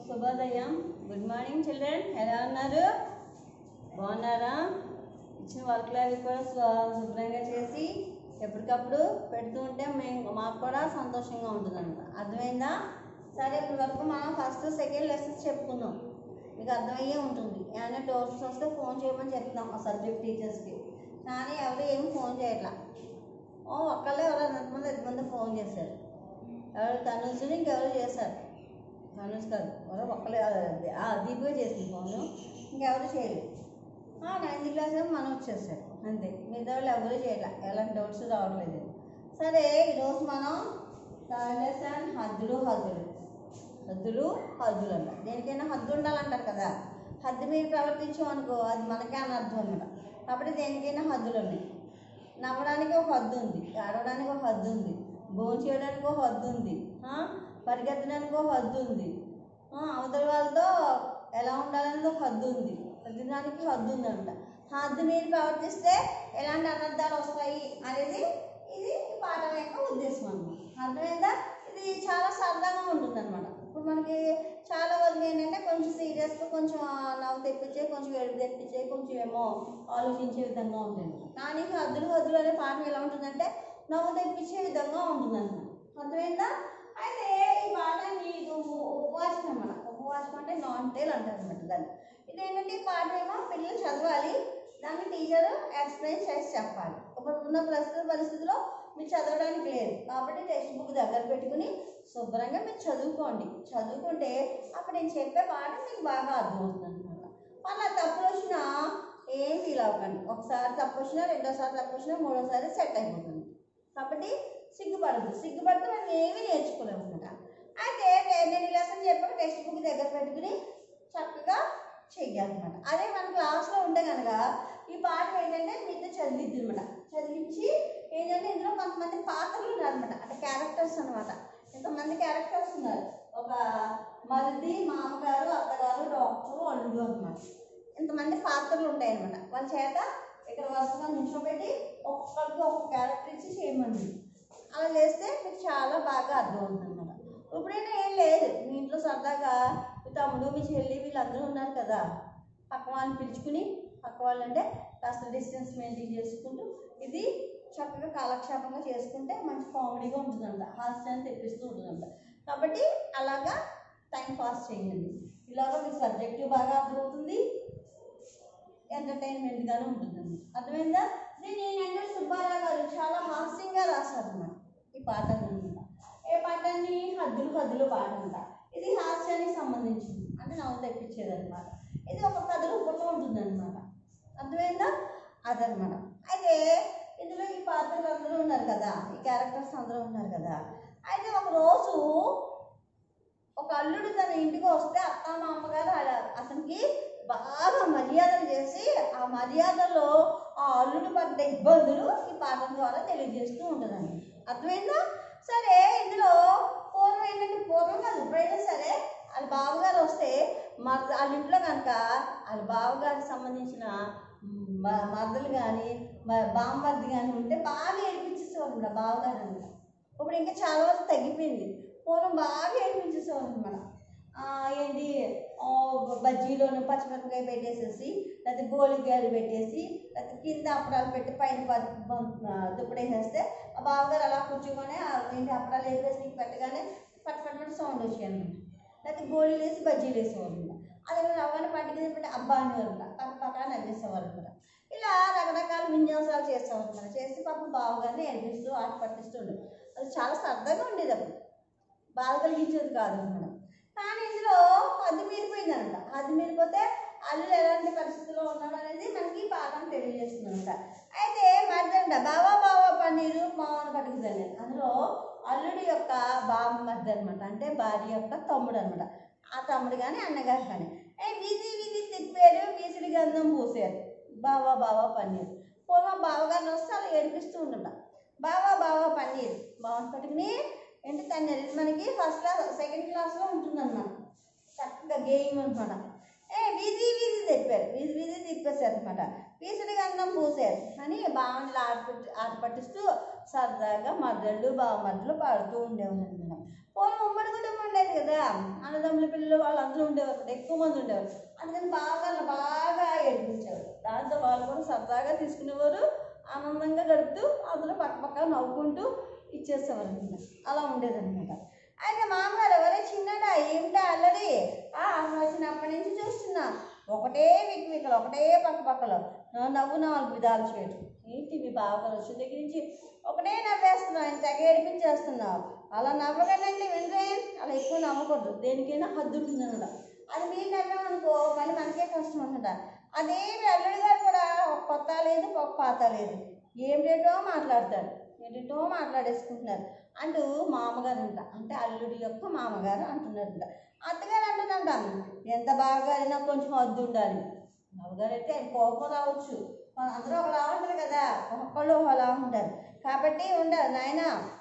శుభోదయం good morning children ఎలా ఉన్నారు బాగున్నారా ఇచ్చిన వర్క్లు అవి కూడా స్వ- శుభ్రంగా చేసి ఎప్పటికప్పుడు పెడుతూ ఉంటే మేము మాకు కూడా సంతోషంగా ఉంటుంది అనమాట అర్థమైందా సరే ఇప్పుడు వరకు మనం ఫస్ట్ సెకండ్ లెసన్స్ చెప్పుకుందాం మీకు అర్థమయ్యే ఉంటుంది ఏమైనా డౌట్స్ వస్తే ఫోన్ చేయమని చెప్తాం ఆ సబ్జెక్ట్ టీచర్స్కి కానీ ఎవరు ఏమి ఫోన్ చేయట్లా ఓ ఒక్కళ్ళే ఎవరో ఎంతమంది ఎంతమంది ఫోన్ చేశారు ఎవరు తనుజుని ఇంకెవరు చేశారు తనుజ్ కాదు ఎవరో ఒక్కలే ఆ దీపే చేసింది ఫోను ఇంకెవరు చేయలేదు నైన్త్ క్లాస్ ఏమో మనం వచ్చేసారు అంతే మిగతా వాళ్ళు ఎవరు చేయట్లా ఎలాంటి డౌట్స్ రావట్లేదు సరే ఈరోజు మనం లెసన్ హద్దులు హద్దులు హద్దులు హద్దులు అంట దేనికైనా హద్దు ఉండాలంటారు కదా హద్దు మీరు ప్రవర్తించాం అనుకో అది మనకే అనర్థం అనమాట కాబట్టి దేనికైనా హద్దులు ఉన్నాయి నవ్వడానికి ఒక హద్దు ఉంది ఆడవడానికి ఒక హద్దు ఉంది భోజనం చేయడానికి ఒక హద్దు ఉంది ఆ, పరిగెత్తడానికి ఒక హద్దు ఉంది ఆ, అవతల వాళ్ళతో ఎలా ఉండాలనేది ఒక హద్దు ఉంది ప్రతిదానికి హద్దు ఉందంట హద్దు మీరు ప్రవర్తిస్తే ఎలాంటి అనర్థాలు వస్తాయి అనేది ఇది ఈ పాఠం యొక్క ఉద్దేశం అనమాట అర్థమైందా ఇది చాలా సరదాగా ఉంటుంది అనమాట ఇప్పుడు మనకి చాలా వరకు ఏంటంటే కొంచెం సీరియస్గా కొంచెం నవ్వు తెప్పించే కొంచెం ఏడు తెప్పించే కొంచెం ఏమో ఆలోచించే విధంగా ఉంటుంది కానీ హద్దులు హద్దులు అనే పాఠం ఎలా ఉంటుందంటే నవ్వు తెప్పించే విధంగా ఉంటుంది అనమాట అర్థమైందా అయితే ఈ పాఠాన్ని ఇది ఉ- ఉపవాసం అనమాట ఉపవాసం అంటే నాన్ టేల్ అంటారు అనమాట దాన్ని ఇది ఏంటంటే ఈ పాఠం ఏమో పిల్లలు చదవాలి దాన్ని టీచర్ ఎక్స్ప్లెయిన్ చేసి చెప్పాలి ఇప్పుడు ఉన్న ప్రస్తుత పరిస్థితిలో మీరు చదవడానికి లేదు కాబట్టి టెక్స్ట్ బుక్ దగ్గర పెట్టుకుని శుభ్రంగా మీరు చదువుకోండి చదువుకుంటే అప్పుడు నేను చెప్పే పాఠం మీకు బాగా అర్థమవుతుంది అనమాట మళ్ళీ తప్పులు వచ్చినా ఏం ఫీల్ అవ్వకండి ఒకసారి తప్పు వచ్చినా రెండోసారి తప్పు వచ్చినా మూడోసారి సెట్ అయిపోతుంది కాబట్టి సిగ్గుపడదు సిగ్గుపడితే మనం ఏమీ నేర్చుకోలేము అనమాట అయితే నేను లెసన్ చెప్పాక టెక్స్ట్ బుక్ దగ్గర పెట్టుకుని చక్కగా చెయ్యాలన్నమాట అదే మన క్లాస్లో ఉంటే కనుక ఈ పాఠం ఏంటంటే మీతో చదివిద్ది అనమాట చదివించి ఏంటంటే ఇందులో కొంతమంది పాత్రలు ఉన్నారనమాట అంటే క్యారెక్టర్స్ అనమాట ఇంతమంది క్యారెక్టర్స్ ఉన్నారు ఒక మరిది మామగారు అత్తగారు డాక్టరు అల్లుడు అనమాట ఇంతమంది పాత్రలు ఉంటాయి అనమాట వాళ్ళ చేత ఇక్కడ వరుసగా నిల్చోబెట్టి ఒక్కొక్కరికి ఒక్కొక్క క్యారెక్టర్ ఇచ్చి చేయమంది అలా చేస్తే మీకు చాలా బాగా అర్థమవుతుంది అనమాట ఇప్పుడైనా ఏం లేదు మీ ఇంట్లో సరదాగా మీ తమ్ముడు మీ చెల్లి వీళ్ళందరూ ఉన్నారు కదా పక్క వాళ్ళని పిలుచుకుని పక్క వాళ్ళు అంటే కాస్త డిస్టెన్స్ మెయింటైన్ చేసుకుంటూ ఇది చక్కగా కాలక్షేపంగా చేసుకుంటే మంచి కామెడీగా ఉంటుందంట హాస్యాన్ని తెప్పిస్తూ ఉంటుందంట కాబట్టి అలాగా టైం పాస్ చేయండి ఇలాగా మీకు సబ్జెక్టు బాగా అర్థమవుతుంది ఎంటర్టైన్మెంట్గానే ఉంటుందండి అర్థమైందా దీన్ని ఏంటంటే సుబ్బారావు గారు చాలా హాస్యంగా రాశారన్నమాట ఈ పాఠాన్ని అనమాట ఏ పాఠాన్ని హద్దులు హద్దులు పాట అంట ఇది హాస్యానికి సంబంధించింది అంటే నవ్వు తెప్పించేది అనమాట ఇది ఒక కథలు పుట్ట ఉంటుంది అనమాట అర్థమైందా అదనమాట అయితే ఇందులో ఈ పాత్రలు అందరూ ఉన్నారు కదా ఈ క్యారెక్టర్స్ అందరూ ఉన్నారు కదా అయితే ఒక రోజు ఒక అల్లుడు తన ఇంటికి వస్తే అత్త మా అమ్మగారు అలా- అతనికి బాగా మర్యాదలు చేసి ఆ మర్యాదలో ఆ అల్లుడు పడ్డ ఇబ్బందులు ఈ పాఠం ద్వారా తెలియజేస్తూ ఉంటుందండి అర్థమైందా సరే ఇందులో పూర్వం ఏంటంటే పూర్వం కాదు ఇప్పుడైనా సరే వాళ్ళ బావగారు వస్తే మా వాళ్ళ ఇంట్లో కనుక వాళ్ళ బావగారికి సంబంధించిన మ- మరదలు కానీ బామ్మర్ది కానీ ఉంటే బాగా ఏడిపించేసేవారు అనమాట బావగారు అనమాట ఇప్పుడు ఇంకా చాలా వరకు తగ్గిపోయింది పూర్వం బాగా ఏడిపించేసేవారు అనమాట ఏంటి ఆ, బజ్జీలోను పచ్చిమిరపకాయ పెట్టేసేసి లేకపోతే గోలికాయలు పెట్టేసి లేకపోతే కింద అప్పడాలు పెట్టి పైన ప- బ- దుప్పడేసేస్తే ఆ బావగారు అలా కూర్చోగానే ఆ ఏంటి అప్పడాలు వేసేసి నీకు పెట్టగానే పట్టు పట్టు పట్టు సౌండ్ వచ్చాయి అనమాట లేకపోతే గోళీలు వేసి బజ్జీలు వేసేవారు అనమాట అదే రవ్వని పట్టుకు పెట్టి అబ్బా అనేవారు పక్క పక్కన నవ్వేసేవారు అనమాట ఇలా రకరకాల విన్యాసాలు చేసేవారు అనమాట చేసి పాపం బావగారిని ఏడిపిస్తూ ఆట పట్టిస్తూ ఉండేది అది చాలా సరదాగా ఉండేది అప్పుడు బాధ కలిగించేది కాదు అనమాట కానీ ఇందులో హద్దు మీరిపోయిందనమాట హద్దు మీరిపోతే అల్లుడు ఎలాంటి పరిస్థితిలో ఉన్నాడు అనేది మనకి ఈ పాఠం తెలియజేస్తుంది అనమాట అయితే మరిదండ బావా బావా పన్నీరు మామూలు పట్టుకుదండి అందులో అల్లుడి యొక్క బామ్మర్ది అనమాట అంటే భార్య యొక్క తమ్ముడు అనమాట ఆ తమ్ముడు కానీ అన్నగారు కానీ ఏ వీధి వీధి తిప్పారు వీసుడి గంధం పూసారు బావా బావా పన్నీరు పూర్వం బావగారిని వస్తే అలా ఏడిపిస్తూ ఉండట బావా బావా పన్నీర్ బావని పట్టుకుని ఏంటి తను మనకి ఫస్ట్ క్లాస్ సెకండ్ క్లాస్లో ఉంటుందన్నమాట చక్కగా గేమ్ అనమాట ఏ వీధి వీధి తిప్పారు వీధి వీధి తిప్పేశారు అనమాట పీసుడి గంధం పూసారు అని బాగుంది ఆట ఆట పట్టిస్తూ సరదాగా మద్దళ్ళు బావమద్దలు పాడుతూ ఉండేవారు అనమాట పూర్వం ఉమ్మడి కుటుంబం ఉండేది కదా అన్నదమ్ముల పిల్లలు వాళ్ళందరూ ఉండేవారు కదా ఎక్కువ మంది ఉండేవారు అందుకని బాగా బాగా ఏడిపించేవారు దాంతో వాళ్ళు కూడా సరదాగా తీసుకునేవారు ఆనందంగా గడుపుతూ అందులో పక్క పక్క నవ్వుకుంటూ ఇచ్చేసేవారు అనమాట అలా ఉండేది అనమాట అయితే మామగారు ఎవరే చిన్నడా ఏమిటా అల్లరి ఆ అసలు వచ్చినప్పటి నుంచి చూస్తున్నా ఒకటే విక్వికలు ఒకటే పక్క పక్కలో నా నవ్వు నాలుగు విధాలు చేయడం ఏంటి మీ బావగారు వచ్చిన దగ్గర నుంచి ఒకటే నవ్వేస్తున్నావు ఆయన తెగ ఏడిపించేస్తున్నావు అలా నవ్వగలండి వినరే అలా ఎక్కువ నవ్వకూడదు దేనికైనా హద్దు ఉంటుందన్నమాట అది మీరు నవ్వామనుకో మళ్ళీ మనకే కష్టం అనమాట అదే మీ అల్లుడి గారు కూడా ఒక కొత్త లేదు ఒక పాత లేదు ఏమిటేటో మాట్లాడతాడు ఏంటో మాట్లాడేసుకుంటున్నారు అంటూ మామగారు అంట అంటే అల్లుడి యొక్క మామగారు అంటున్నారంట అత్తగారు అంటుందంట ఎంత బాగా అయినా కొంచెం హద్దు ఉండాలి మామగారు అయితే ఆయన కోపం రావచ్చు మన అందరూ ఒకలా ఉంటారు కదా ఒక్కొక్కళ్ళు ఒకలా ఉంటారు కాబట్టి ఉండాలి నాయన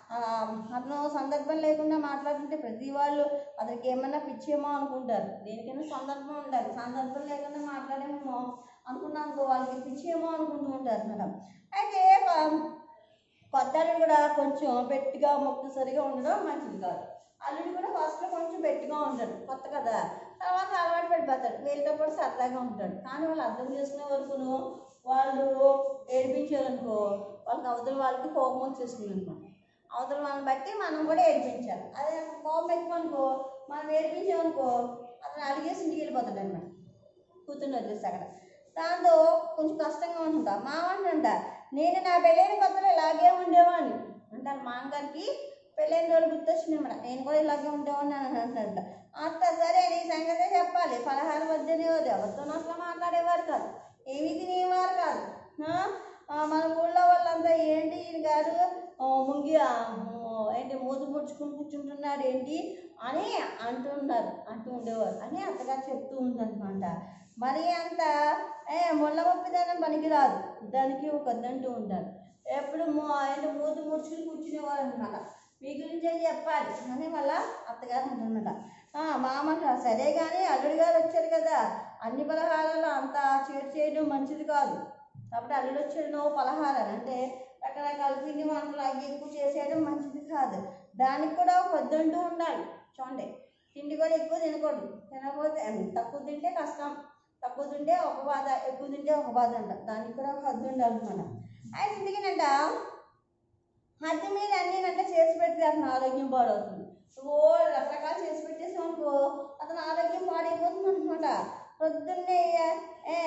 అతను సందర్భం లేకుండా మాట్లాడుతుంటే ప్రతి వాళ్ళు అతనికి ఏమన్నా పిచ్చేమో అనుకుంటారు దేనికైనా సందర్భం ఉండాలి సందర్భం లేకుండా మాట్లాడేమో అనుకున్నాం వాళ్ళకి పిచ్చేమో అనుకుంటూ ఉంటారు మేడం అయితే ఆ, కొత్త అల్లుడు కూడా కొంచెం పెట్టిగా మొక్కసరిగా ఉండడం మంచిది కాదు అల్లుడు కూడా ఫస్ట్లో కొంచెం పెట్టిగా ఉంటాడు కొత్త కదా తర్వాత అలవాటు పడిపోతాడు వీళ్ళతో కూడా సరదాగా ఉంటాడు కానీ వాళ్ళు అర్థం చేసుకునే వరకును వాళ్ళు ఏడిపించారనుకో వాళ్ళకి అవతల వాళ్ళకి కోపం వచ్చేస్తుంది అనమాట అవతల వాళ్ళని బట్టి మనం కూడా ఏడిపించాలి అదే కోపం ఎక్కువనుకో మనం ఏడిపించామనుకో అతను అడిగేసి ఇంటికి వెళ్ళిపోతాడు అనమాట కూతుర్ని వదిలేసి అక్కడ దాంతో కొంచెం కష్టంగా ఉంటుందా మామంట నేను నా పెళ్ళైన కొత్తలో ఇలాగే ఉండేవాడిని అంటారు మామగారికి పెళ్ళైన రోజులు గుర్తొచ్చిందన్నమాట నేను కూడా ఇలాగే ఉండేవాడిని అని అంటారంట అత్త సరే నీ సంగతే చెప్పాలి పలహారం వద్దనేవారు ఎవరితో అసలు మాట్లాడేవారు కాదు ఏమీ తినేవారు కాదు ఆ? ఆ, మన ఊళ్ళో వాళ్ళంతా ఏంటి ఈయన గారు ఆ, ముంగి ఆ, మూ- ఏంటి మూతి ముడుచుకుని కూర్చుంటున్నాడు ఏంటి అని అంటున్నారు అంటూ ఉండేవారు అని అత్తగారు చెప్తూ ఉందన్నమాట మరి అంత ఏ ముళ్ళ పప్పిదనం పనికిరాదు దానికి ఒక వద్దంటూ ఉంటారు ఎప్పుడు మూ- ఏంటి మూతి ముడుచుకుని కూర్చునేవారు అనమాట మీ గురించే చెప్పాలి అని మళ్ళా అత్తగారు అంటున్నట మామ సరే కానీ అల్లుడు గారు వచ్చారు కదా అన్ని పలహారాలు అంత చేరు చేయడం మంచిది కాదు కాబట్టి అల్లుడు వచ్చాడు పలహారాలు అంటే రకరకాల పిండి వంటలు అవి ఎక్కువ చేసేయడం మంచిది కాదు దానికి కూడా ఒక వద్దంటూ ఉండాలి చూడండి తిండి కూడా ఎక్కువ తినకూడదు తినకపోతే ఉమ్, తక్కువ తింటే కష్టం తక్కువ తింటే ఒక బాధ ఎక్కువ తింటే ఒక బాధ అంట దానికి కూడా ఒక హద్దు ఉండాలి మనం అయితే ఎందుకనంట హద్దు మీద అన్నీ అంటే చేసి పెడితే అతను ఆరోగ్యం పాడవుతుంది ఓ రకరకాలు చేసి పెట్టేసాం అనుకో అతను ఆరోగ్యం పాడైపోతుంది అనమాట పొద్దున్నే ఏ,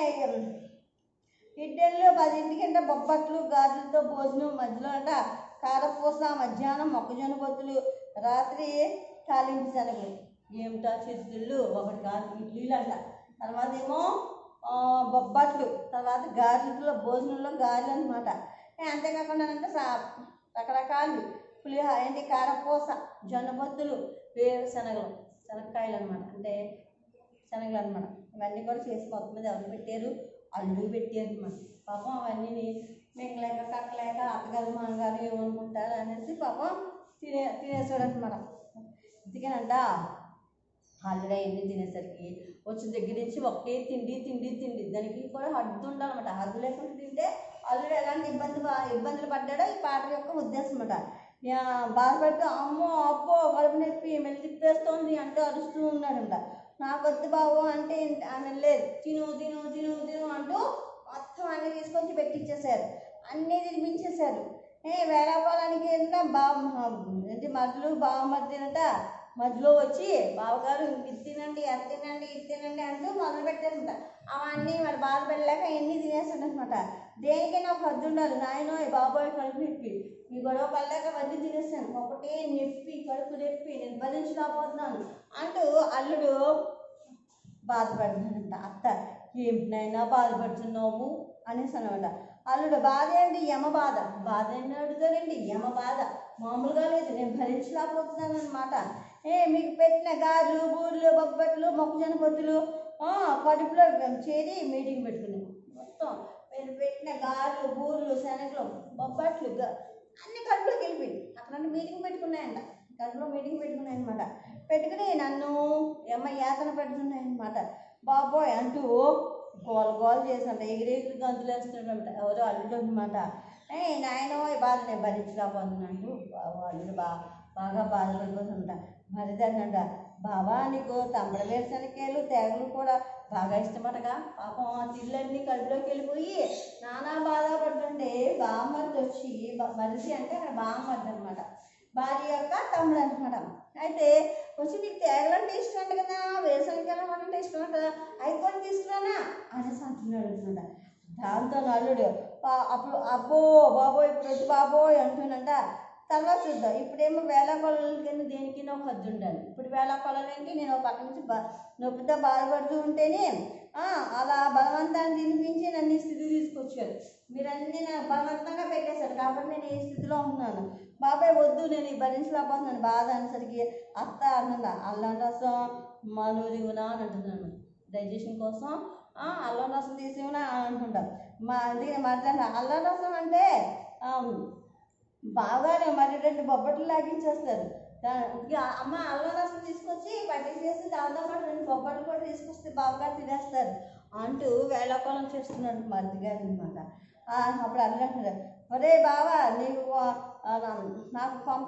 ఇడ్డళ్ళు పదింటికింట బొబ్బట్లు గాజులతో భోజనం మధ్యలో అంట కారపూస మధ్యాహ్నం మొక్కజొన్న పొత్తులు రాత్రి తాలింపు శనగలు ఏమిటా చిత్తుళ్ళు ఒకటి కాదు ఇడ్లీలు అంట తర్వాత ఏమో ఆ, బొబ్బట్లు తర్వాత గారెలో భోజనంలో గారెలు అనమాట అంతేకాకుండా అంటే సా రకరకాలు పులిహోర ఏంటి కారపూస జొన్న పొత్తులు వేరుశనగలు శనగకాయలు అనమాట అంటే శనగలు అనమాట ఇవన్నీ కూడా చేసి మొత్తం మీద ఎవరు పెట్టారు అల్లుడు పెట్టారు అనమాట పాపం అవన్నీ మింగలేక కట్టలేక అత్తగారు మామగారు ఏమనుకుంటారు అనేసి పాపం తినే తినేసాడు అనమాట అందుకేనంట ఆల్రెడీ అవన్నీ తినేసరికి వచ్చిన దగ్గర నుంచి ఒకే తిండి తిండి తిండి దానికి కూడా హద్దు ఉండాలన్నమాట హద్దు లేకుండా తింటే ఆల్రెడీ ఎలాంటి ఇబ్బంది ప- ఇబ్బందులు పడ్డాడో ఈ పాట యొక్క ఉద్దేశం అనమాట బాధపడుతూ అమ్మో అప్పో కడుపు నొప్పి మెల్లి తిప్పేస్తోంది అంటూ అరుస్తూ ఉన్నాడంట నాకు వద్దు బాబు అంటే ఇంత- ఆమె లేదు తిను తిను తిను తిను అంటూ మొత్తం అన్ని తీసుకొచ్చి పెట్టించేశారు అన్నీ తినిపించేశారు ఏ వేళాపాలానికి ఏంటంటే బా ఏంటి మధ్యలో బావ మధ్యనట మధ్యలో వచ్చి బావగారు ఇది తినండి అది తినండి ఇది తినండి అంటూ మొదలు పెట్టారంట అవన్నీ మరి బాధపడలేక ఎన్ని తినేస్తాడు అనమాట దేనికైనా ఒక హద్దు ఉండాలి నాయనో ఈ బాబాయ్ కడుపు నొప్పి మీ గొడవ పడలేక అవన్నీ తినేస్తాను ఒకటే నొప్పి కడుపు నొప్పి నేను భరించలేకపోతున్నాను అంటూ అల్లుడు బాధపడుతున్నాడంట అత్త ఏమిటైనా బాధపడుతున్నావు అనేసి అనమాట అల్లుడు బాధ ఏంటి యమ బాధ బాధ ఏంటి అడుగుతారండి యమ బాధ మామూలుగా లేదు నేను భరించలేకపోతున్నాను అనమాట ఏ మీకు పెట్టిన గారెలు బూర్లు బొబ్బట్లు మొక్కజొన్న పొత్తులు ఆ, కడుపులో చేరి మీటింగ్ పెట్టుకున్నాం మొత్తం మీరు పెట్టిన గారెలు బూర్లు శనగలు బొబ్బట్లు గ- అన్ని కడుపులోకి వెళ్ళిపోయింది అక్కడ మీటింగ్ పెట్టుకున్నాయంట కడుపులో మీటింగ్ పెట్టుకున్నాయన్నమాట పెట్టుకుని నన్ను ఎమ్మ యాతన పెడుతున్నాయన్నమాట బాబోయ్ అంటూ గోల గోల చేసినట్ట ఎగిరి ఎగిరి గంతులు వేస్తున్నాడంట ఎవరో అల్లుడు అనమాట ఏ నాయన ఈ బాధ నేను భరించలేకపోతున్నాను అంటూ బా- అల్లుడు బా బాగా బాధపడిపోతుంట మరిదంట బాబా నీకు తమ్మడ వేరుశనకాయలు తేగలు కూడా బాగా ఇష్టమటగా పాపం ఆ తిళ్ళన్నీ కడుపులోకి వెళ్ళిపోయి నానా బాధపడుతుంటే బామ్మర్ది వచ్చి బ- మరిది అంటే అక్కడ బామ్మర్ది అనమాట భార్య యొక్క తమ్ముడు అనమాట అయితే వచ్చి నీకు తేగలంటే ఇష్టం అంట కదా వేరుశనకాయలు అంటే ఇష్టం అంట అవి కూడా తీసుకురానా అనేసి అంటున్నాడు అనమాట దాంతో నల్లుడు పా- అప్పుడు అబ్బో బాబోయ్ ఇప్పుడు వద్దు బాబోయ్ అంటున్నంట తర్వాత చూద్దాం ఇప్పుడేమో వేళ కొలలకి దేనికి ఒక హద్దు ఉండాలి ఇప్పుడు వేళ కొలలేంటి నేను ఒక పక్క నుంచి బా నొప్పితో బాధపడుతూ ఉంటేనే ఆ, అలా బలవంతాన్ని తినిపించి నన్ను ఈ స్థితికి తీసుకొచ్చారు మీరన్నీ నా బలవంతంగా పెట్టేశారు కాబట్టి నేను ఈ స్థితిలో ఉన్నాను బాబాయ్ వద్దు నేను ఈ భరించలేకపోతున్నాను బాధ అనేసరికి అత్త అన్నందా అల్లం రసం మనూరివునా అని అంటున్నాను డైజెషన్ కోసం ఆ, అల్లం రసం తీసివునా అని అంటుంటాం మా అందుకే మాట్లాడిన అల్లం రసం అంటే ఆ, బాగానే మరి రెండు బొబ్బట్లు లాగించేస్తారు దా- ఇక అమ్మ అల్లం రసం తీసుకొచ్చి పట్టించేసి దాంతో పాటు రెండు బొబ్బట్లు కూడా తీసుకొస్తే బాగా తినేస్తారు అంటూ వేళాకోళం చేస్తున్నాడు మరిది గారు అనమాట అప్పుడు అల్లు అంటున్నారు ఒరే బావా నీకు ఆ, నా- నాకు పంప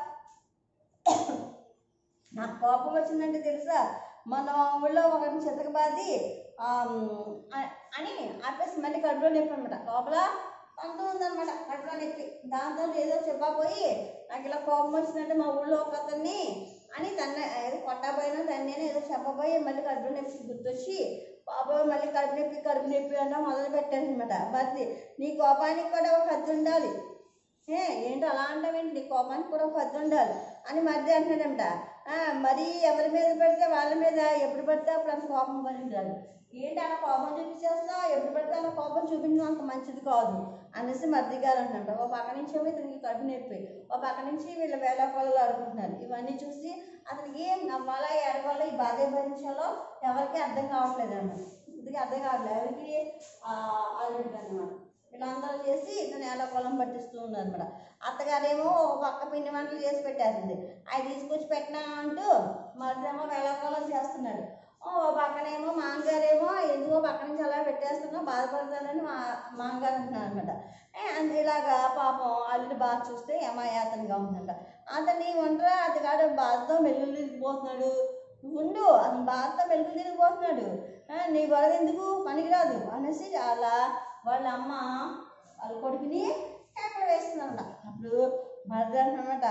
నాకు కోపం వచ్చిందంటే తెలుసా మన ఊళ్ళో ఒకరిని చితకబాది ఆ, అ- అని ఆపేసి మళ్ళీ కడుపులో నొప్పి అనమాట లోపల పంతం ఉందన్నమాట కడుపులో నొప్పి దాంతో ఏదో చెప్పబోయి నాకు ఇలా కోపం వచ్చిందంటే మా ఊళ్ళో ఒక అతన్ని అని తన ఏదో కొట్టబోయినా తన్నే ఏదో చెప్పబోయి మళ్ళీ కడుపులో నొప్పి గుర్తొచ్చి బాబోయ్ మళ్ళీ కడుపు నొప్పి కడుపు నొప్పి అన్న మొదలు పెట్టాను అనమాట మరి నీ కోపానికి కూడా ఒక హద్దు ఉండాలి ఏ ఏంటి అలా అంటావేంటి నీ కోపానికి కూడా ఒక హద్దు ఉండాలి అని మధ్య అంటున్నాడంట ఆ, మరి ఎవరి మీద పెడితే వాళ్ళ మీద ఎప్పుడు పడితే అప్పుడు అంత కోపం పడింటారు ఏంటి అలా కోపం చూపించేస్తావు ఎప్పుడు పడితే అలా కోపం చూపించడం అంత మంచిది కాదు అనేసి మర్ది గారు అంటున్నాడు ఓ పక్క నుంచి ఏమో ఇతనికి కడుపు నొప్పి ఓ పక్క నుంచి వీళ్ళ వేళ కొలలు ఆడుకుంటున్నారు ఇవన్నీ చూసి అతనికి నవ్వాలా ఏడవాలో ఈ బాధ భరించాలో ఎవరికి అర్థం కావట్లేదు అన్నమాట ఇది అర్థం కావట్లేదు ఎవరికి అల్లుడికి అన్నమాట వీళ్ళందరూ చేసి ఇతను ఎలా పొలం పట్టిస్తూ ఉన్నారు అనమాట అత్తగారేమో ఒక పక్క పిండి వంటలు చేసి పెట్టేస్తుంది అవి తీసుకొచ్చి పెట్టినా అంటూ మరిదేమో వేళాకోళం చేస్తున్నాడు ఓ పక్కనేమో మామగారేమో ఎందుకో పక్క నుంచి అలా పెట్టేస్తున్నా బాధపడతానని మా మామగారు అంటున్నారు అనమాట ఇలాగా పాపం అల్లుడు బాధ చూస్తే యమాయాతనగా ఉందంట అతన్ని ఒంటరా అతగాడు బాధతో మెల్లులు తిరిగిపోతున్నాడు ఉండు అతను బాధతో మెలుగులు తిరిగిపోతున్నాడు ఆ, నీ గొడవ ఎందుకు పనికిరాదు అనేసి అలా వాళ్ళ అమ్మ వాళ్ళ కొడుకుని కేకలు వేస్తుందంట అప్పుడు మరిది అనమాట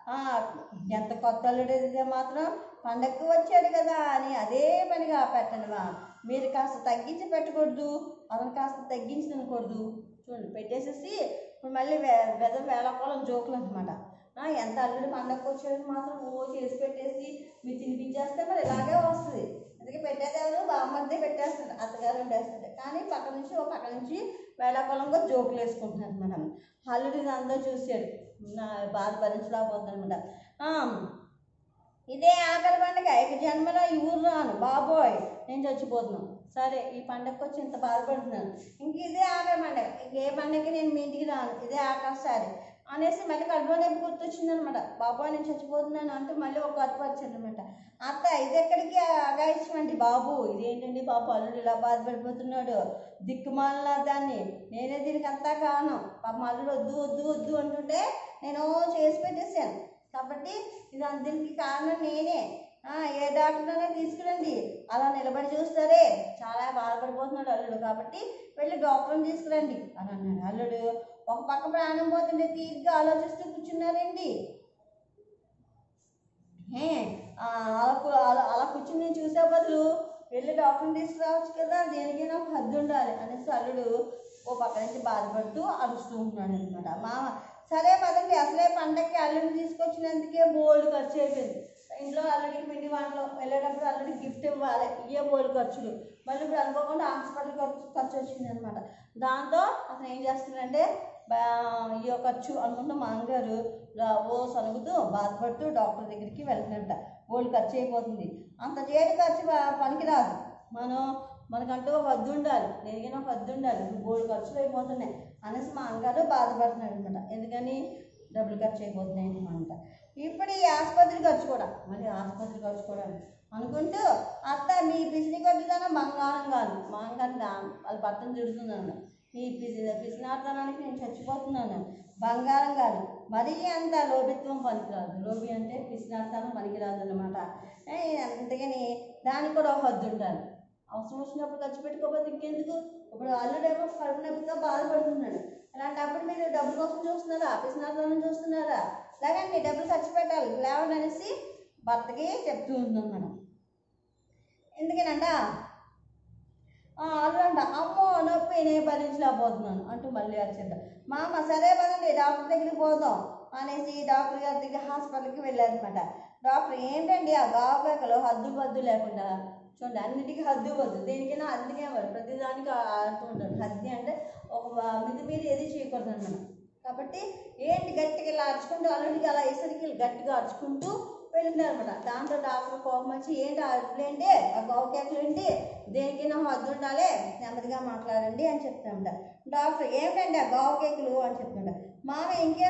ఎంత కొత్త అల్లుడైతే మాత్రం పండక్కి వచ్చాడు కదా అని అదే పనిగా పెట్టనుమా మీరు కాస్త తగ్గించి పెట్టకూడదు అతను కాస్త తగ్గించి తినకూడదు చూడండి పెట్టేసేసి ఇప్పుడు మళ్ళీ వే వెద వేళకోళం జోకులు అనమాట ఎంత అల్లుడు పండగకి వచ్చాడు మాత్రం ఓ చేసి పెట్టేసి మీరు తినిపించేస్తే మరి ఇలాగే వస్తుంది అందుకే పెట్టేది ఎవరు బామ్మర్దే పెట్టేస్తారు అత్తగారు వండేస్తారు కానీ పక్క నుంచి ఓ పక్క నుంచి వేళాకోళంగా జోకులు వేసుకుంటున్నారు మనం అల్లుడు ఇదంతా చూశాడు నా బాధ భరించలేకపోతుంది అనమాట ఇదే ఆఖరి పండగ ఇక జన్మలో ఈ ఊరు రాను బాబోయ్ నేను చచ్చిపోతున్నాను సరే ఈ పండగకి వచ్చి ఇంత బాధపడుతున్నాను ఇంక ఇదే ఆఖరి పండగ ఇంక ఏ పండగకి నేను మీ ఇంటికి రాను ఇదే ఆఖరిసారి అనేసి మళ్ళీ కడుపులో నొప్పి గుర్తొచ్చింది అనమాట బాబోయ్ నేను చచ్చిపోతున్నాను అంటూ మళ్ళీ ఒక అర్థపరిచింది అనమాట అత్త ఇది ఎక్కడికి అగాయించమండి బాబు ఇదేంటండి బాబు అల్లుడు ఇలా బాధపడిపోతున్నాడు దిక్కుమాలిన దాన్ని నేనే దీనికి అంతా కారణం పాప అల్లుడు వద్దు వద్దు వద్దు అంటుంటే నేను చేసి పెట్టేశాను కాబట్టి ఇది అందరికి కారణం నేనే ఆ, ఏ డాక్టర్నే తీసుకురండి అలా నిలబడి చూస్తారే చాలా బాధపడిపోతున్నాడు అల్లుడు కాబట్టి వెళ్ళి డాక్టర్ని తీసుకురండి అని అన్నాడు అల్లుడు ఒక పక్క ప్రాణం పోతుంటే తీరిగ్గా ఆలోచిస్తూ కూర్చున్నారండి ఏ, ఆ, అలా కు- అలా అలా కూర్చుని చూసే బదులు వెళ్ళి డాక్టర్ని తీసుకురావచ్చు కదా దేనికైనా ఒక హద్దు ఉండాలి అనేసి అల్లుడు ఓ పక్క నుంచి బాధపడుతూ అరుస్తూ ఉంటున్నాడు అనమాట మామ సరే పదండి అసలే పండక్కి అల్లుడిని తీసుకొచ్చినందుకే బోల్డ్ ఖర్చు అయిపోయింది ఇంట్లో అల్లుడికి పిండి వంటలు వెళ్ళేటప్పుడు అల్లుడికి గిఫ్ట్ ఇవ్వాలి ఇవే బోల్డ్ ఖర్చులు మళ్ళీ ఇప్పుడు అనుకోకుండా హాస్పిటల్ ఖర్చు ఖర్చు వచ్చింది అనమాట దాంతో అతను ఏం చేస్తున్నాడంటే బా- ఈ ఖర్చు అనుకుంటూ మా అమ్మగారు రా- ఓ సనుగుతూ బాధపడుతూ డాక్టర్ దగ్గరికి వెళ్తున్నట్ట బోల్డ్ ఖర్చు అయిపోతుంది అంత చేయడం ఖర్చు ప- పనికిరాదు మనం మనకంటూ ఒక హద్దు ఉండాలి దేనికైనా ఒక హద్దు ఉండాలి ఇప్పుడు బోల్డ్ ఖర్చులు అయిపోతున్నాయి అనేసి మా అమ్మగారు బాధపడుతున్నాడు అనమాట ఎందుకని డబ్బులు ఖర్చు అయిపోతున్నాయి అనమాట ఇప్పుడు ఈ ఆసుపత్రి ఖర్చు కూడా మరి ఆసుపత్రి ఖర్చు కూడా అనుకుంటూ అత్త మీ పిసిని కొద్దిదనం బంగారం కాదు బంగారం దా- వాళ్ళ భర్తను తిడుతున్నాను మీ పిసి పిసినార్థనానికి నేను చచ్చిపోతున్నాను బంగారం కాదు మరీ అంత లోభిత్వం పనికిరాదు లోభి అంటే పిసినార్థనం పనికిరాదు అనమాట అందుకని దానికి కూడా ఒక హద్దు ఉండాలి అవసరం వచ్చినప్పుడు ఖర్చు పెట్టుకోకపోతే ఇంకెందుకు ఇప్పుడు అల్లుడేమో కడుపు నొప్పితో బాధపడుతున్నాడు అలాంటప్పుడు మీరు డబ్బుల కోసం చూస్తున్నారా పిసినార్థనం చూస్తున్నారా లేదండి డబ్బులు ఖర్చు పెట్టాలి లేవండి అనేసి భర్తకి చెప్తూ ఉంటున్నాం మనం ఎందుకనంట అల్లుడంట అమ్మో నొప్పి నేను భరించలేకపోతున్నాను అంటూ మళ్ళీ అరిచేద్దాం మామ సరే పదండి డాక్టర్ దగ్గరికి పోదాం అనేసి డాక్టర్ గారి దగ్గర హాస్పిటల్కి వెళ్ళారనమాట డాక్టర్ ఏంటండి ఆ గావకాకలో హద్దు పద్దు లేకుండా చూడండి అన్నిటికీ హద్దు వద్దు దేనికైనా అందుకే మరి ప్రతిదానికి ఆడుతూ ఉంటాడు హద్ది అంటే ఒక మిది మీద ఏది చేయకూడదు మనం కాబట్టి ఏంటి గట్టిగా ఇలా అరుచుకుంటూ అల్లుడికి అలా వేసరికి గట్టిగా అరుచుకుంటూ వెళ్ళినారు అనమాట దాంతో డాక్టర్ కోపం వచ్చి ఏంటి అరుపులేంటి ఆ గౌకేకలు ఏంటి దేనికైనా హద్దు ఉండాలి నెమ్మదిగా మాట్లాడండి అని చెప్తామంట డాక్టర్ ఏమిటండి ఆ గౌకేకులు అని చెప్తుంట మామ ఇంకే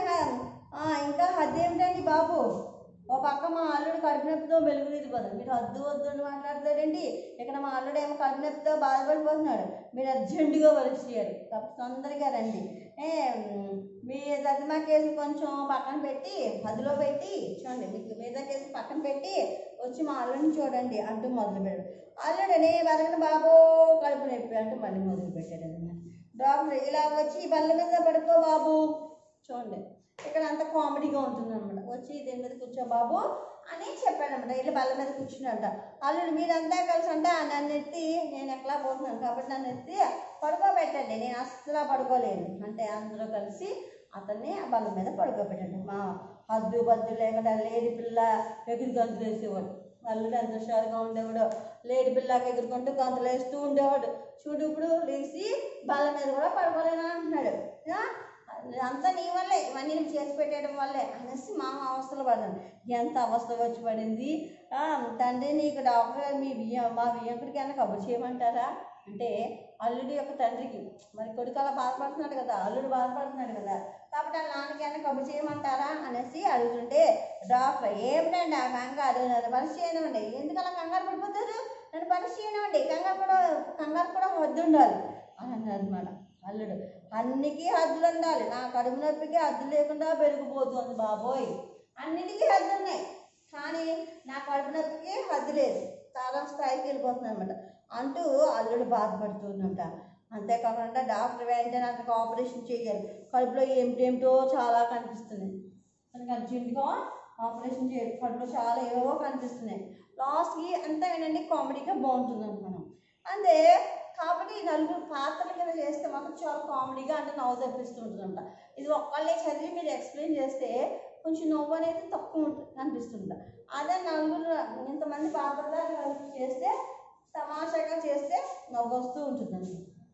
ఇంకా హద్దు ఏమిటండి బాబు ఓ పక్క మా అల్లుడు కడుపు నొప్పితో వెలుగు తీరిపోతుంది మీరు హద్దు వద్దు అని మాట్లాడతారండి ఇక్కడ మా అల్లుడు ఏమో కడుపు నొప్పితో బాధపడిపోతున్నాడు మీరు అర్జెంటుగా వలస చేయాలి కాబట్టి తొందరగా రండి ఏ, మ్, మీ దద్దమా కేసు కొంచెం పక్కన పెట్టి అదిలో పెట్టి చూడండి మీకు మీద కేసు పక్కన పెట్టి వచ్చి మా అల్లుడిని చూడండి అంటూ మొదలు పెట్టాడు అల్లుడని బతకని బాబో కడుపు నొప్పి అంటూ మళ్ళీ మొదలు పెట్టాడు అన్నమాట డాక్టర్ ఇలా వచ్చి ఈ బల్ల మీద పడుకో బాబు చూడండి ఇక్కడ అంత కామెడీగా ఉంటుంది అనమాట వచ్చి దీని మీద కూర్చో బాబు అని చెప్పాడనమాట వీళ్ళు బల్ల మీద కూర్చున్నాడంట అల్లుడు మీరంతా కలిసి అంట నన్ను ఎత్తి నేను ఎట్లా పోతున్నాను కాబట్టి నన్ను ఎత్తి పడుకోబెట్టండి నేను అస్సలు పడుకోలేను అంటే అందరూ కలిసి అతన్ని ఆ బల్ల మీద పడుకోబెట్టండి మా హద్దు బద్దు లేకుండా లేడి పిల్ల ఎగురు గంతులు వేసేవాడు అల్లుడు ఎంత హుషారుగా ఉండేవాడు లేడి పిల్లకి ఎగురుకుంటూ గంతులు వేస్తూ ఉండేవాడు చూడు ఇప్పుడు లేచి బల్ల మీద కూడా పడుకోలేను అంటున్నాడు ఆ? అంతా నీ వల్లే ఇవన్నీ నువ్వు చేసి పెట్టేయడం వల్లే అనేసి మా అవస్థలు పడ్డాను ఎంత అవస్థ వచ్చి పడింది ఆ, తండ్రి నీకు డాక్టర్ గారు మీ వియ్య మా వియ్యంకుడికి ఏమైనా కబురు చేయమంటారా అంటే అల్లుడి యొక్క తండ్రికి మరి కొడుకు అలా బాధపడుతున్నాడు కదా అల్లుడు బాధపడుతున్నాడు కదా కాబట్టి వాళ్ళ నాన్నకి ఏమైనా కబురు చేయమంటారా అనేసి అడుగుతుంటే డాక్టర్ ఏమిటండి ఆ కంగారు నన్ను పరీక్ష చేయనివ్వండి ఎందుకు అలా కంగారు పడిపోతారు నన్ను పరీక్ష చేయనివ్వండి కంగారు కూడా కంగారు కూడా వద్దు ఉండాలి అని అన్నారు అనమాట అల్లుడు అన్నికి హద్దులు ఉండాలి నా కడుపు నొప్పికి హద్దు లేకుండా పెరిగిపోతుంది బాబోయ్ అన్నిటికీ హద్దు ఉన్నాయి కానీ నా కడుపు నొప్పికి హద్దు లేదు చాలా స్థాయికి వెళ్ళిపోతుంది అనమాట అంటూ అల్లుడు బాధపడుతుందంట అంతేకాకుండా డాక్టర్ వెంటనే అతనికి ఆపరేషన్ చేయాలి కడుపులో ఏమిటేమిటో చాలా కనిపిస్తున్నాయి మనకి అర్జెంటుగా ఆపరేషన్ చేయాలి కడుపులో చాలా ఏవో కనిపిస్తున్నాయి లాస్ట్కి అంతా ఏంటంటే కామెడీగా బాగుంటుంది అనుకున్నాం అంతే కాబట్టి ఈ నలుగురు పాత్రల కింద చేస్తే మాత్రం చాలా కామెడీగా అంటే నవ్వు తెప్పిస్తుంటుందంట ఇది ఒక్కళ్ళే చదివి మీరు ఎక్స్ప్లెయిన్ చేస్తే కొంచెం నవ్వు అనేది తక్కువ ఉంటుంది అనిపిస్తుంది అదే నలుగురు ఇంతమంది పాత్రలు కలిపి చేస్తే తమాషాగా చేస్తే నవ్వు వస్తూ ఉంటుందండి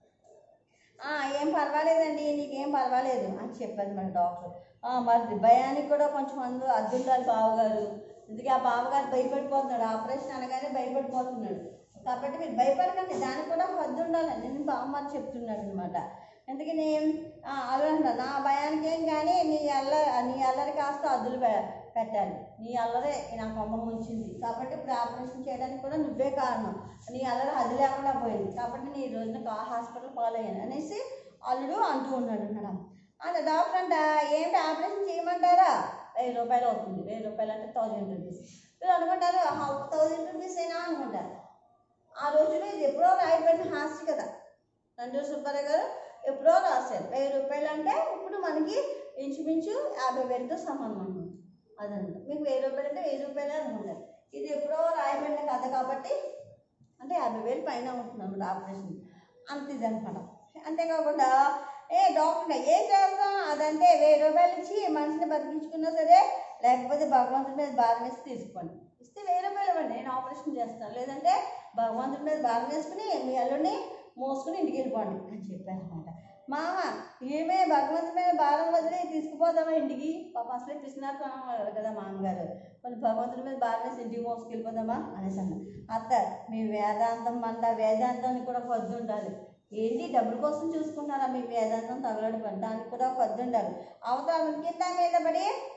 "ఆ, ఏం పర్వాలేదండి నీకేం పర్వాలేదు అని చెప్పారు మన డాక్టర్ "ఆ, మరి భయానికి కూడా కొంచెం మంది అద్దుండాలి బావగారు అందుకే ఆ బావగారు భయపడిపోతున్నాడు ఆపరేషన్ అనగానే భయపడిపోతున్నాడు కాబట్టి మీరు భయపడకండి దానికి కూడా హద్దు ఉండాలి నేను బామ్మ చెప్తున్నాడు అనమాట అందుకని "ఆ, అలా అన్నా, నా భయానికి ఏం కానీ నీ అల్ల నీ అల్లరి కాస్త అద్దులు పె- పెట్టాలి నీ అల్లరే నా కొమ్మ ఉంచింది కాబట్టి ఇప్పుడు ఆపరేషన్ చేయడానికి కూడా నువ్వే కారణం నీ అల్లరి అది లేకుండా పోయింది కాబట్టి నీ ఈ రోజున కా- హాస్పిటల్ పాలయ్యాను అనేసి అల్లుడు అంటూ ఉన్నాడు మేడం అంటే డాక్టర్ అంట ఏంటి ఆపరేషన్ చేయమంటారా వెయ్యి రూపాయలు అవుతుంది వెయ్యి రూపాయలు అంటే థౌజండ్ రూపీస్ వీళ్ళు అనుకుంటారు థౌజండ్ రూపీస్ అయినా అనుకుంటారు ఆ రోజులో ఇది ఎప్పుడో రాయబడిన హాస్య కదా నందూరు సుబ్బారావు గారు ఎప్పుడో రాశారు వెయ్యి రూపాయలు అంటే ఇప్పుడు మనకి ఇంచుమించు యాభై వేలతో సమానం అనమాట అదంతా మీకు వెయ్యి రూపాయలు అంటే వెయ్యి రూపాయలే అనుకుంటారు ఇది ఎప్పుడో రాయబడిన కథ కాబట్టి అంటే యాభై వేలు పైన ఉంటుంది అనమాట ఆపరేషన్ అంత ఇది అనమాట అంతేకాకుండా ఏ డాక్టర్ ఏం చేస్తాం అదంటే వెయ్యి రూపాయలు ఇచ్చి మనిషిని బతికించుకున్నా సరే లేకపోతే భగవంతుడి మీద భారం వేసి తీసుకోండి ఇస్తే వెయ్యి రూపాయలు ఇవ్వండి నేను ఆపరేషన్ చేస్తాను లేదంటే భగవంతుడి మీద భారం వేసుకుని మీ అల్లుడిని మోసుకుని ఇంటికి వెళ్ళిపోండి అని చెప్పాను అనమాట మామ ఏమే భగవంతుడి మీద భారం వదిలి తీసుకుపోదామా ఇంటికి పాప అసలే పిసినారు కదా మామగారు కొన్ని భగవంతుడి మీద భారం వేసి ఇంటికి మోసుకెళ్ళిపోదామా అనేసి అన్న అత్త మీ వేదాంతం మంద వేదాంతానికి కూడా కొద్ది ఉండాలి ఏంటి డబ్బుల కోసం చూసుకుంటారా మీ వేదాంతం తగలడు పని దానికి కూడా కొద్ది ఉండాలి అవతల కింద మీద పడి కొట్టుమిట్టు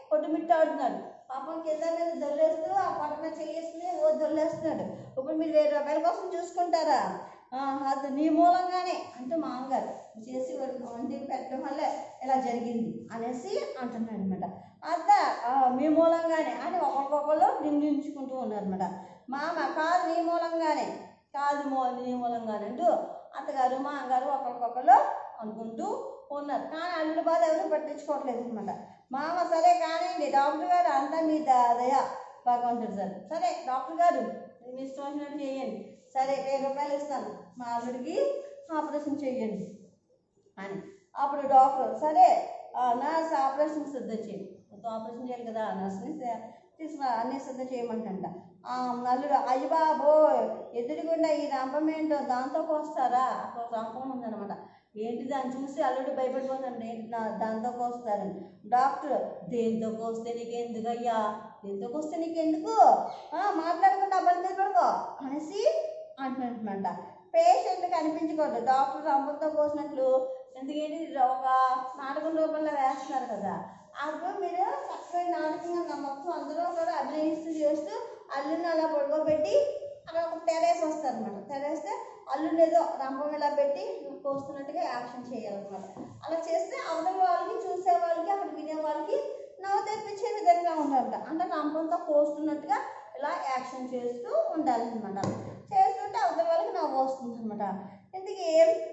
పిట్ట ఆడుతున్నాడు పాపం కింద మీద దొల్లేస్తూ ఆ పక్కన చేసి ఓ దొల్లేస్తున్నాడు ఇప్పుడు మీరు వెయ్యి రూపాయల కోసం చూసుకుంటారా ఆ, అది నీ మూలంగానే అంటే మామగారు చేసి వండి పెట్టడం వల్ల ఇలా జరిగింది అనేసి అంటున్నాడు అనమాట అత్త ఆ, మీ మూలంగానే అని ఒకరికొకరు నిందించుకుంటూ ఉన్నారనమాట మామ కాదు నీ మూలంగానే కాదు మో నీ మూలంగానే అంటూ అత్తగారు మామగారు ఒకరికొకరు అనుకుంటూ ఉన్నారు కానీ అల్లుడు బాధ ఎవరు పట్టించుకోవట్లేదు అనమాట మామ సరే కానివ్వండి డాక్టర్ గారు అంతా మీ ద- దయ భగవంతుడు సార్ సరే డాక్టర్ గారు మీ ఇష్టం వచ్చినట్టు చేయండి సరే వెయ్యి రూపాయలు ఇస్తాను మా అల్లుడికి ఆపరేషన్ చేయండి అని అప్పుడు డాక్టర్ సరే ఆ, నర్స్ ఆపరేషన్ సిద్ధం చేయి మొత్తం ఆపరేషన్ చేయాలి కదా నర్స్ని సే- తీసుకురా అన్నీ సిద్ధం చేయమంటంట ఆ నల్లుడు అయ్య బాబోయ్ ఎదురుగుండా ఈ రంపం ఏంటో దాంతో కోస్తారా ఒక రంపం ఉందన్నమాట ఏంటి దాన్ని చూసి అల్లుడు భయపడిపోతాడు ఏంటి నా దాంతో కోస్తారు డాక్టర్ దేంతో కోస్తే నీకెందుకు అయ్యా దేంతో కోస్తే నీకెందుకు ఆ, మాట్లాడకుండా అబ్బాయి మీద పడుకో అనేసి అంటున్నమాట పేషెంట్ కనిపించకూడదు డాక్టర్ రంపంతో కోసినట్లు ఎందుకంటే ఇది ఒక నాటకం రూపంలో వేస్తున్నారు కదా అప్పుడు మీరు చక్కగా నాటకంగా మొత్తం అందరూ కూడా అభినయిస్తూ చేస్తూ అల్లుని అలా పడుకోబెట్టి అక్కడ ఒక తెరేసి వస్తారు అనమాట తెరేస్తే అల్లుని ఏదో రంపం ఇలా పెట్టి కోస్తున్నట్టుగా యాక్షన్ చేయాలన్నమాట అలా చేస్తే అవతల వాళ్ళకి చూసే వాళ్ళకి అక్కడ వినే వాళ్ళకి నవ్వు తెప్పించే విధంగా ఉండాలంట అంటే రంపంతో కోస్తున్నట్టుగా ఇలా యాక్షన్ చేస్తూ ఉండాలన్నమాట చేస్తుంటే అవతల వాళ్ళకి నవ్వు వస్తుంది అనమాట ఇందుకే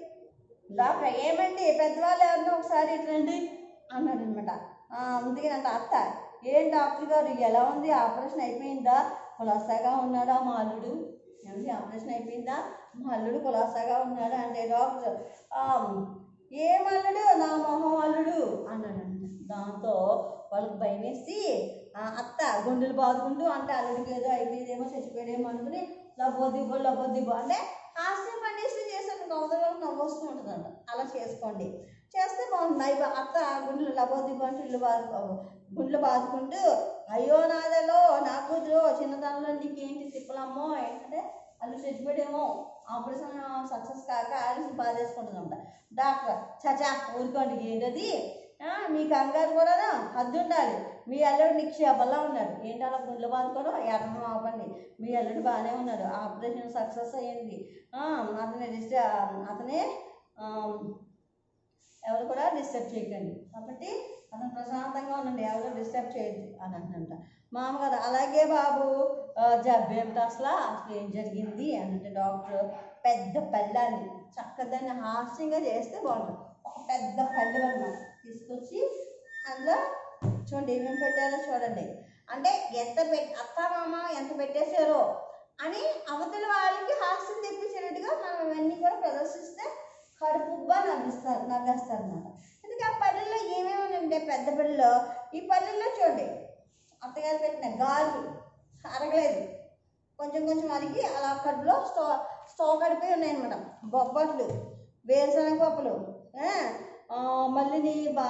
డాక్టర్ ఏమండి పెద్దవాళ్ళు ఎవరినో ఒకసారి ఇట్లండి అన్నాడు అనమాట అందుకని అంటే అత్త ఏం డాక్టర్ గారు ఎలా ఉంది ఆపరేషన్ అయిపోయిందా కులాసాగా ఉన్నాడా మా అల్లుడు ఏమండి ఆపరేషన్ అయిపోయిందా మా అల్లుడు కులాసాగా ఉన్నాడా అంటే డాక్టర్ "ఆ, ఏం అల్లుడు నా మొహం అల్లుడు అన్నాడంట దాంతో వాళ్ళకి భయం వేసి "ఆ, అత్త గుండెలు బాదుకుంటూ అంటే అల్లుడికి ఏదో అయిపోయిందేమో చచ్చిపోయాడేమో అనుకుని లబ్బోదిబ్బో లబ్బోదిబ్బో అంటే హాస్యం పండిస్తూ చేశాను నవ్వుతో నవ్వు వస్తూ ఉంటుందంట అలా చేసుకోండి చేస్తే బాగుంటుంది అయ్యి అత్త గుండెలు లబ్బోదిబ్బో అంటే ఇల్లు బాదు గుండెలు బాదుకుంటూ అయ్యో నాదలో నా కూతురు చిన్నతనంలో నీకేంటి తిప్పలమ్మో ఏంటంటే అల్లు చచ్చిపోయాడేమో ఆపరేషన్ సక్సెస్ కాక ఆలిసి బాధేసుకుంటుందంట డాక్టర్ చచా ఊరుకోండి ఏంటది ఆ, మీ కంగారు కూడా హద్దు ఉండాలి మీ అల్లుడు నిక్షేపంలా ఉన్నాడు ఏంటి అలా గుండెలు బాదుకోవడం ఎర్రడం ఆపండి మీ అల్లుడు బాగానే ఉన్నాడు ఆపరేషన్ సక్సెస్ అయ్యింది ఆ, అతనే డిస్ట అతనే ఆ, ఎవరు కూడా డిస్టర్బ్ చేయకండి కాబట్టి అతను ప్రశాంతంగా ఉండండి ఎవరు డిస్టర్బ్ చేయొద్దు అని అంటున్నాడు మామగారు అలాగే బాబు ఆ, జబ్బు ఏమిటి అసలు అసలు ఏం జరిగింది అని అంటే డాక్టర్ పెద్ద పళ్ళాన్ని చక్కదాన్ని హాస్యంగా చేస్తే బాగుంటుంది ఒక పెద్ద పళ్ళు అన్నమాట తీసుకొచ్చి అందులో చూడండి ఏమేమి పెట్టారో చూడండి అంటే ఎంత పెట్టి అత్త మామ ఎంత పెట్టేశారో అని అవతల వాళ్ళకి హాస్యం తెప్పించేటట్టుగా మనం ఇవన్నీ కూడా ప్రదర్శిస్తే కడుపుబ్బా నవ్విస్తారు నవ్వేస్తారు అనమాట ఎందుకంటే ఆ పల్లెల్లో ఏమేమి ఉంటే పెద్ద పల్లెలో ఈ పల్లెల్లో చూడండి అత్తగారు పెట్టిన గాజు అరగలేదు కొంచెం కొంచెం అరిగి అలా కడుపులో స్టో స్టో కడిపోయి ఉన్నాయన్నమాట బొబ్బట్లు వేరుశనగ పప్పులు ఆ, ఆ, మళ్ళీ నీ బా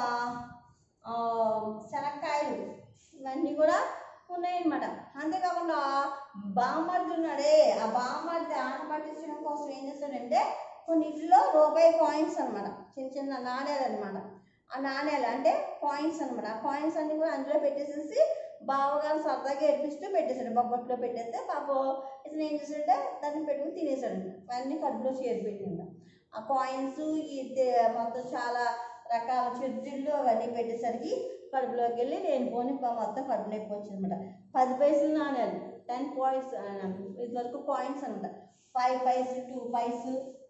ఆ, శనక్కాయలు ఇవన్నీ కూడా ఉన్నాయన్నమాట అంతేకాకుండా బామ్మర్ది ఉన్నాడే ఆ బామ్మర్ది ఆట పట్టించడం కోసం ఏం చేస్తాడంటే కొన్నిట్లో రూపాయి కాయిన్స్ అన్నమాట చిన్న చిన్న నాణేలు అనమాట ఆ నాణేలు అంటే కాయిన్స్ అన్నమాట ఆ కాయిన్స్ అన్ని కూడా అందులో పెట్టేసేసి బావగారు సరదాగా ఏడిపిస్తూ పెట్టేశాడు బొబ్బట్లో పెట్టేస్తే పాపం ఇతను ఏం చేశాడంటే దాన్ని పెట్టుకుని తినేశాడు అన్ని కడుపులో చేరిపోయింది ఆ కాయిన్స్ ఈ తే- మొత్తం చాలా రకాల చెద్దిళ్ళు అవన్నీ పెట్టేసరికి కడుపులోకి వెళ్ళి నేను పోని మొత్తం కడుపు నొప్పి వచ్చిందన్నమాట పది పైసలు నాణ్యాలు టెన్ పాయింట్స్ ఇది వరకు కాయిన్స్ అనమాట ఫైవ్ పైస్ టూ పైస్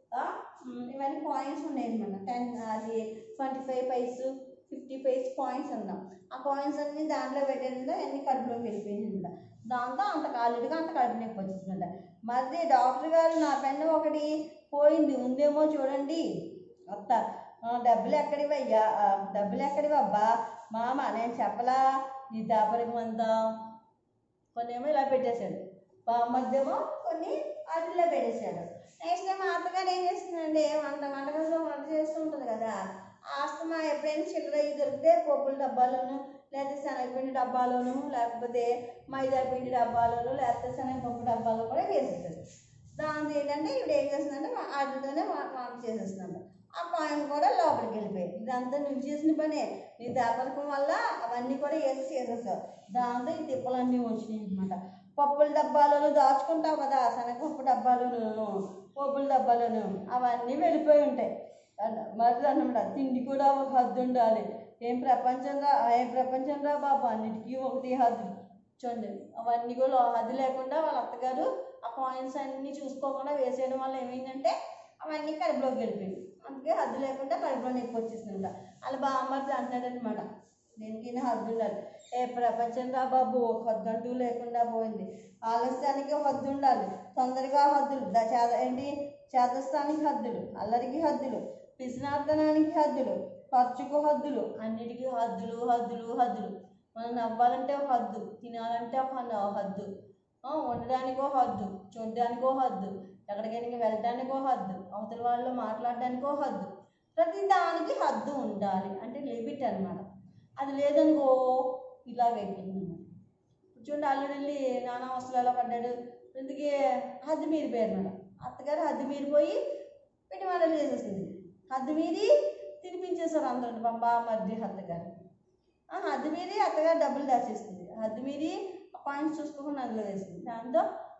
ఇవన్నీ కాయిన్స్ ఉన్నాయి అనమాట టెన్ అది twenty five paise fifty paise coins అన్నాం ఆ కాయిన్స్ అన్ని దాంట్లో పెట్టేది అన్ని కడుపులోకి వెళ్ళిపోయింది అనమాట దాంతో అంత కాలుడిగా అంత కడుపు నొప్పి వచ్చిందంట మరి డాక్టర్ గారు నా పెన్ను ఒకటి పోయింది ఉందేమో చూడండి అత్త "ఆ, డబ్బులు ఎక్కడివి అయ్యా ఆ, డబ్బులు ఎక్కడివి అబ్బా మామ నేను చెప్పలా నీ దాపరికి అంతా కొన్ని ఏమో ఇలా పెట్టేశాడు మధ్యేమో కొన్ని అట్లా పెట్టేశాడు నెక్స్ట్ టైం మా అత్తగారు ఏం చేస్తుందండి వంట వంటగదిలో వంట చేస్తూ ఉంటుంది కదా ఆస్తమా ఎప్పుడైనా చిల్లర ఇవి దొరికితే పప్పుల డబ్బాలోను లేకపోతే శనగపిండి డబ్బాలోను లేకపోతే మైదా పిండి డబ్బాలోను లేకపోతే శనగపప్పు డబ్బాలో కూడా వేసేస్తుంది దాంతో ఏంటంటే ఇప్పుడు ఏం చేస్తుందంటే వాటితోనే వంట చేసేస్తున్నాడు ఆ కాయిన్ కూడా లోపలికి వెళ్ళిపోయాయి ఇదంతా నువ్వు చేసిన పనే నీ దాపరకం వల్ల అవన్నీ కూడా వేసి చేసేసావు దాంతో ఈ తిప్పలన్నీ వచ్చినాయి అనమాట పప్పుల డబ్బాలలో దాచుకుంటావు కదా శనగపప్పు డబ్బాలోను పప్పుల డబ్బాలోను అవన్నీ వెళ్ళిపోయి ఉంటాయి అన్న- మరి అన్నమాట తిండి కూడా ఒక హద్దు ఉండాలి ఏం ప్రపంచం రా ఏం ప్రపంచం రా బాబు అన్నిటికీ ఒకటి హద్దు చూడండి అవన్నీ కూడా హద్దు లేకుండా వాళ్ళ అత్తగారు ఆ కాయిన్స్ అన్నీ చూసుకోకుండా వేసేయడం వల్ల ఏమైందంటే అవన్నీ కడుపులోకి వెళ్ళిపోయింది అందుకే హద్దు లేకుండా కడుపులో నొప్పి వచ్చేసిందంట వాళ్ళ బామ్మర్ది అంటాడనమాట దేనికైనా హద్దు ఉండాలి ఏ ప్రపంచం రా బాబు ఒక హద్దు అంటూ లేకుండా పోయింది ఆలస్యానికి ఒక హద్దు ఉండాలి తొందరగా హద్దులు ద- చేద ఏంటి చేతస్థానికి హద్దులు అల్లరికి హద్దులు పిసినార్దనానికి హద్దులు ఖర్చుకు హద్దులు అన్నిటికీ హద్దులు హద్దులు హద్దులు మనం నవ్వాలంటే ఒక హద్దు తినాలంటే ఒక హ- హద్దు ఆ, ఉండడానికి ఒక హద్దు చూడడానికి ఒక హద్దు ఎక్కడికైనా వెళ్ళడానికి ఒక హద్దు అవతల వాళ్ళు మాట్లాడడానికి ఒక హద్దు ప్రతి దానికి హద్దు ఉండాలి అంటే లిమిట్ అన్నమాట అది లేదనుకో ఇలాగైపోతుంది చూడండి అల్లుడు వెళ్ళి నానా వస్త్రాలు పడ్డాడు ఇందుకే హద్దు మీరిపోయారు అనమాట అత్తగారు హద్దు మీరిపోయి పిండి వంటలు చేసేసింది హద్దు మీరి తినిపించేశారు అందరూ బాబా మర్ది అత్తగారు ఆ, హద్దు మీరి అత్తగారు డబ్బులు దాచేస్తుంది హద్దు మీరి పాయింట్స్ చూసుకోకుండా అందులో వేసింది దాంతో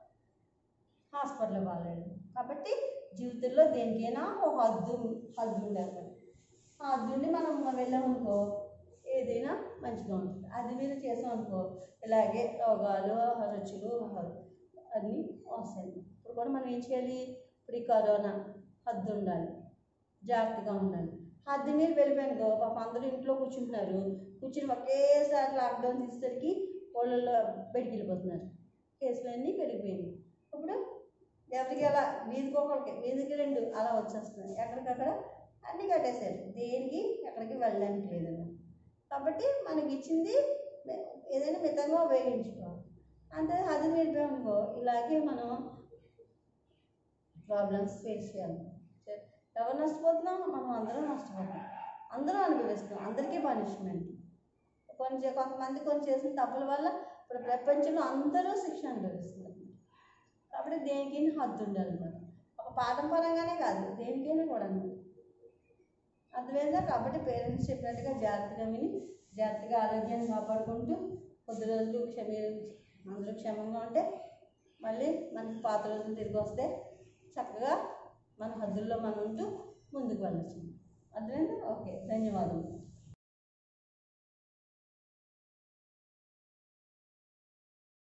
హాస్పిటల్ బాగాలేదు కాబట్టి జీవితంలో దేనికైనా ఒక హద్దు హద్దు ఉండాలి మరి ఆ హద్దు ఉండి మనం వెళ్ళామనుకో ఏదైనా మంచిగా ఉంటుంది అది మీరు చేసామనుకో ఇలాగే రోగాలు రుచులు అన్నీ వస్తాయి ఇప్పుడు కూడా మనం ఏం చేయాలి ఇప్పుడు ఈ కరోనా హద్దు ఉండాలి జాగ్రత్తగా ఉండాలి హద్దు మీరు వెళ్ళిపోయానుకో పాప అందరూ ఇంట్లో కూర్చుంటున్నారు కూర్చుని ఒకేసారి లాక్డౌన్ తీసేసరికి వాళ్ళల్లో బయటికి వెళ్ళిపోతున్నారు కేసులన్నీ పెరిగిపోయినాయి ఇప్పుడు ఎవరికి ఎలా వీధికి ఒకరికి వీధికి రెండు అలా వచ్చేస్తున్నాయి ఎక్కడికక్కడ అన్నీ కట్టేశారు దేనికి ఎక్కడికి వెళ్ళడానికి లేదన్న కాబట్టి మనకి ఇచ్చింది మే- ఏదైనా మితంగా ఉపయోగించుకోవాలి అంటే అది నేర్పామనుకో ఇలాగే మనం ప్రాబ్లమ్స్ ఫేస్ చేయాలి సరే, ఎవరు నష్టపోతున్నాం మనం అందరం నష్టపోతున్నాం అందరం అనుభవిస్తున్నాం అందరికీ పనిష్మెంట్ కొంచెం కొంతమంది కొంచెం చేసిన తప్పుల వల్ల ఇప్పుడు ప్రపంచంలో అందరూ శిక్ష అనుభవిస్తున్నారు కాబట్టి దేనికైనా హద్దు ఉండాలి అన్నమాట ఒక పాఠం పరంగానే కాదు దేనికైనా కూడా అన్నమాట అర్థమైందా కాబట్టి పేరెంట్స్ చెప్పినట్టుగా జాగ్రత్తగా విని జాగ్రత్తగా ఆరోగ్యాన్ని కాపాడుకుంటూ కొద్ది రోజులు క్షమి అందరూ క్షేమంగా ఉంటే మళ్ళీ మనకి పాత రోజులు తిరిగి వస్తే చక్కగా మన హద్దుల్లో మనం ఉంటూ ముందుకు వెళ్ళచ్చు అర్థమైందా ఓకే ధన్యవాదములు